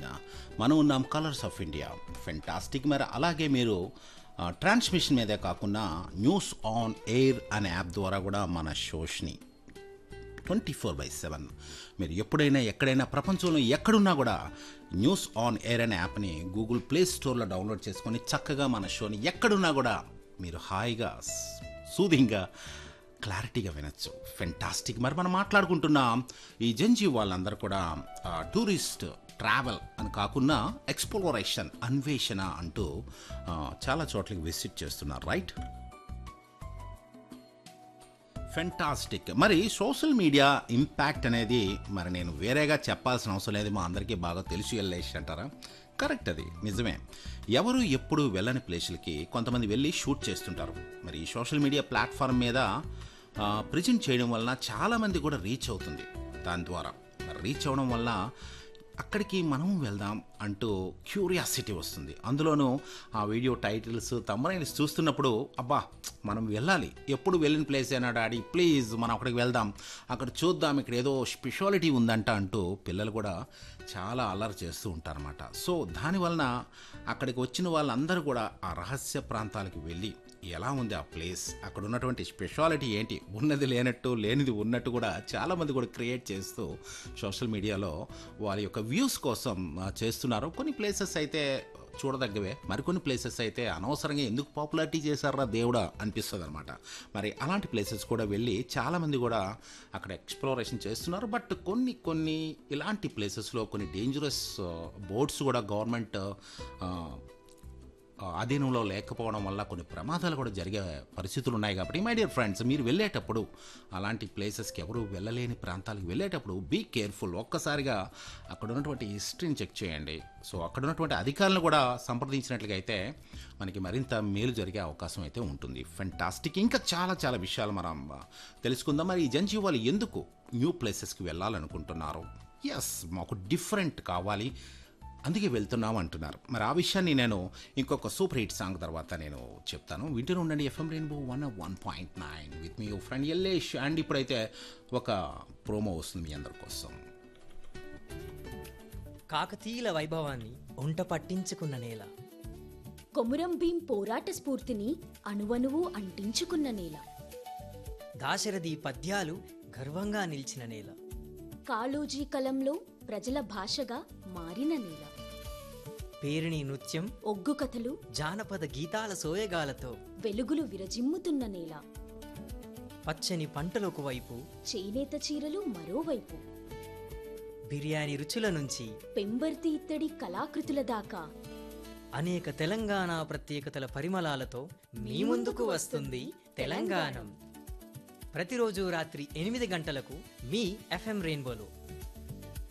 మనం ఉన్నాం colours of India fantastic మరి అలాగే మీరు ఆ, ట్రాన్స్మిషన్ మీదే కాకుండా న్యూస్ ఆన్ ఎయిర్ అనే యాప్ ద్వారా కూడా మన షోస్ని ట్వంటీ ఫోర్ బై సెవెన్ మీరు ఎప్పుడైనా ఎక్కడైనా ప్రపంచంలో ఎక్కడున్నా కూడా న్యూస్ ఆన్ ఎయిర్ అనే యాప్ని గూగుల్ ప్లే స్టోర్లో డౌన్లోడ్ చేసుకొని చక్కగా మన షోని ఎక్కడున్నా కూడా మీరు హాయిగా సూదింగ్గా క్లారిటీగా వినొచ్చు ఫెంటాస్టిక్ మరి మనం మాట్లాడుకుంటున్నాం ఈ జంజీ వాళ్ళందరూ కూడా ఆ, టూరిస్ట్ ట్రావెల్ అని కాకుండా ఎక్స్ప్లోరేషన్ అన్వేషణ అంటూ ఆ, చాలా చోట్లకి విజిట్ చేస్తున్నారు రైట్ ఫెంటాస్టిక్ మరి సోషల్ మీడియా ఇంపాక్ట్ అనేది మరి నేను వేరేగా చెప్పాల్సిన అవసరం లేదు మా అందరికీ బాగా తెలిసి వెళ్ళేసి అంటారా కరెక్ట్ అది నిజమే ఎవరు ఎప్పుడు వెళ్ళని ప్లేసులకి కొంతమంది వెళ్ళి షూట్ చేస్తుంటారు మరి ఈ సోషల్ మీడియా ప్లాట్ఫామ్ మీద ప్రజెంట్ చేయడం వలన చాలామంది కూడా రీచ్ అవుతుంది దాని ద్వారా మరి రీచ్ అవ్వడం వల్ల అక్కడికి మనం వెళ్దాం అంటూ క్యూరియాసిటీ వస్తుంది అందులోనూ ఆ వీడియో టైటిల్స్ తమ్మనైల్స్ చూస్తున్నప్పుడు అబ్బా మనం వెళ్ళాలి ఎప్పుడు వెళ్ళిన ప్లేస్ అయినా డాడీ ప్లీజ్ మనం అక్కడికి వెళ్దాం అక్కడ చూద్దాం ఇక్కడ ఏదో స్పెషాలిటీ ఉందంట అంటూ పిల్లలు కూడా చాలా అల్లరి చేస్తూ ఉంటారన్నమాట సో దానివలన అక్కడికి వచ్చిన వాళ్ళందరూ కూడా ఆ రహస్య ప్రాంతాలకు వెళ్ళి ఎలా ఉంది ఆ ప్లేస్ అక్కడ ఉన్నటువంటి స్పెషాలిటీ ఏంటి ఉన్నది లేనట్టు లేనిది ఉన్నట్టు కూడా చాలామంది కూడా క్రియేట్ చేస్తూ సోషల్ మీడియాలో వాళ్ళ యొక్క వ్యూస్ కోసం ఆ, చేస్తున్నారు కొన్ని ప్లేసెస్ అయితే చూడదగ్గవే మరికొన్ని ప్లేసెస్ అయితే అనవసరంగా ఎందుకు పాపులారిటీ చేశారా దేవుడా అనిపిస్తుంది అనమాట మరి అలాంటి ప్లేసెస్ కూడా వెళ్ళి చాలామంది కూడా అక్కడ ఎక్స్ప్లోరేషన్ చేస్తున్నారు బట్ కొన్ని కొన్ని ఇలాంటి ప్లేసెస్లో కొన్ని డేంజరస్ బోర్డ్స్ కూడా గవర్నమెంట్ ఆ, అధీనంలో లేకపోవడం వల్ల కొన్ని ప్రమాదాలు కూడా జరిగే పరిస్థితులు ఉన్నాయి కాబట్టి మై డియర్ ఫ్రెండ్స్ మీరు వెళ్ళేటప్పుడు అలాంటి ప్లేసెస్కి ఎవరు వెళ్ళలేని ప్రాంతాలకు వెళ్ళేటప్పుడు బీ కేర్ఫుల్ ఒక్కసారిగా అక్కడ ఉన్నటువంటి హిస్టరీని చెక్ చేయండి సో అక్కడ ఉన్నటువంటి అధికారులను కూడా సంప్రదించినట్లుగా అయితే మనకి మరింత మేలు జరిగే అవకాశం అయితే ఉంటుంది ఫెంటాస్టిక్ ఇంకా చాలా చాలా విషయాలు మనం ఆ, తెలుసుకుందాం మరి ఈ జంజీ వాళ్ళు ఎందుకు న్యూ ప్లేసెస్కి వెళ్ళాలనుకుంటున్నారు ఎస్ మాకు డిఫరెంట్ కావాలి అందుకే వెళ్తున్నాం అంటున్నారు మరి ఆ విషయాన్ని నేను ఇంకొక సూపర్ హిట్ సాంగ్ తర్వాత నేను చెప్తాను వింటూనే ఉండండి FM rainbow one one point nine with మీ ఫ్రెండ్ ఎల్లేష్ అండ్ ఇప్పుడైతే ఒక ప్రోమో వస్తుంది మీ అందరి కోసం కాకతీయుల వైభవాన్ని ఒంట పట్టించుకున్న నేల కొమురం భీం పోరాట స్ఫూర్తిని అణువణువు అంటించుకున్న నేల దాశరథి పద్యాలు గర్వంగా నిలిచిన నేల కాళోజీ కలంలో ప్రజల భాషగా మారిన నేల పేరిణి నృత్యం ఒగ్గు కథలు జానపద గీతాల సోయగాలతో వెలుగులు విరజిమ్ముతున్న నేల పచ్చని పంటలకు వైపు చేనేత చీరలు మరోవైపు బిర్యానీ రుచుల నుంచి పెంబర్తి ఇత్తడి కళాకృతుల దాకా అనేక తెలంగాణ ప్రత్యేకతల పరిమళాలతో మీ ముందుకు వస్తుంది తెలంగాణం ప్రతిరోజు రాత్రి ఎనిమిది గంటలకు మీ ఎఫ్ఎం రెయిన్బోలో